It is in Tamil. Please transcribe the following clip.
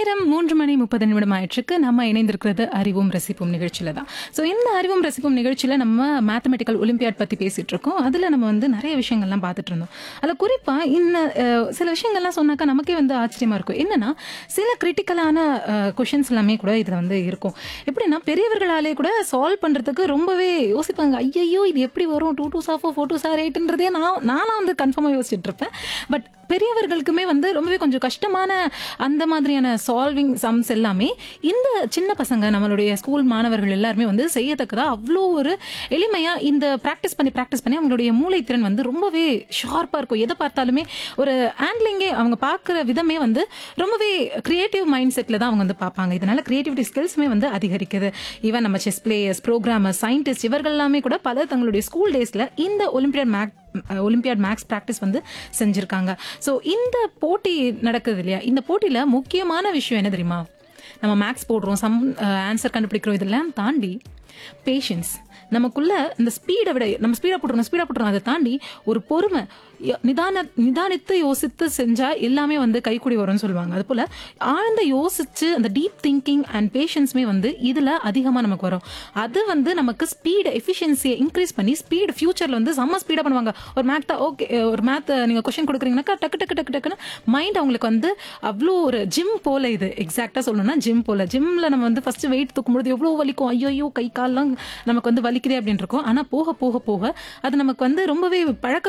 நேரம் மூன்று மணி முப்பது நிமிடம் ஆயிற்றுக்கு நம்ம இணைந்திருக்கிறது அறிவும் ரசிப்பும் நிகழ்ச்சியில தான் ஸோ இந்த அறிவும் ரசிப்பும் நிகழ்ச்சியில நம்ம மேத்தமெட்டிக்கல் ஒலிம்பியாட் பத்தி பேசிட்டு இருக்கோம் அதுல நம்ம வந்து நிறைய விஷயங்கள்லாம் பார்த்துட்டு இருந்தோம் அதில் குறிப்பா இந்த அஹ், சில விஷயங்கள்லாம் சொன்னாக்கா நமக்கே வந்து ஆச்சரியமா இருக்கும் என்னன்னா சில கிரிட்டிக்கலான கொஷின்ஸ் எல்லாமே கூட இதுல வந்து இருக்கும் எப்படின்னா பெரியவர்களாலே கூட சால்வ் பண்றதுக்கு ரொம்பவே யோசிப்பாங்க ஐயையோ இது எப்படி வரும் டூ டூ சாஃபோ ஃபோர் டூ சார் எயிட்ன்றதே நான் நானும் வந்து கன்ஃபார்மாக யோசிச்சுட்டு இருப்பேன் பட் பெரியவர்களுக்குமே வந்து ரொம்பவே கொஞ்சம் கஷ்டமான அந்த மாதிரியான சால்விங் சம்ஸ் எல்லாமே இந்த சின்ன பசங்க நம்மளுடைய ஸ்கூல் மாணவர்கள் எல்லாருமே வந்து செய்யத்தக்கதா அவ்வளோ ஒரு எளிமையா இந்த ப்ராக்டிஸ் பண்ணி ப்ராக்டிஸ் பண்ணி அவங்களுடைய மூளைத்திறன் வந்து ரொம்பவே ஷார்ப்பா இருக்கும் எதை பார்த்தாலுமே ஒரு ஹேண்ட்லிங்கே அவங்க பார்க்குற விதமே வந்து ரொம்பவே கிரியேட்டிவ் மைண்ட் செட்ல தான் அவங்க வந்து பார்ப்பாங்க இதனால கிரியேட்டிவிட்டி ஸ்கில்ஸுமே வந்து அதிகரிக்குது ஈவன் நம்ம செஸ் பிளேயர்ஸ் ப்ரோக்ராமர் சயின்டிஸ்ட் இவர்கள் எல்லாமே கூட பல தங்களுடைய ஸ்கூல் டேஸ்ல இந்த olympiad math olympiad maths practice வந்து செஞ்சுருக்காங்க ஸோ இந்த போட்டி நடக்குது இல்லையா இந்த போட்டியில் முக்கியமான விஷயம் என்ன தெரியுமா நம்ம மேக்ஸ் போடுறோம் சம் ஆன்சர் கண்டுபிடிக்கிறோம் இதெல்லாம் தாண்டி பேஷன்ஸ் நமக்குள்ள இந்த ஸ்பீடை விட நம்ம ஸ்பீடாக போட்டுறோம் ஸ்பீடாக போட்டுறோம் அதை தாண்டி ஒரு பொறுமை ய- நிதான நிதானித்து யோசித்து செஞ்சா எல்லாமே வந்து கைக்கூடி வரும்னு சொல்லுவாங்க அது போல ஆழ்ந்த யோசிச்சு அந்த டீப் திங்கிங் அண்ட் பேஷன்ஸுமே வந்து இதுல அதிகமா நமக்கு வரும் அது வந்து நமக்கு ஸ்பீட் எஃபிஷியன்சியை இன்க்ரீஸ் பண்ணி ஸ்பீட் ஃபியூச்சர்ல வந்து செம்ம ஸ்பீடா பண்ணுவாங்க ஒரு மேத் ஓகே ஒரு மேத் நீங்க கொஸ்டின் கொடுக்குறீங்கன்னாக்கா டக்கு டக்கு டக்கு டக்குன்னு மைண்ட் அவங்களுக்கு வந்து அவ்வளோ ஒரு ஜிம் போல இது எக்ஸாக்டா சொல்லணும்னா ஜிம் போல ஜிம்ல நம்ம வந்து ஃபர்ஸ்ட் வெயிட் தூக்கும்போது எவ்வளவு வலிக்கும் ஐயோ கை கால்லாம் நமக்கு வந்து வலிக்குதே அப்படின்னு இருக்கும் ஆனா போக போக போக அது நமக்கு வந்து ரொம்பவே பழக்க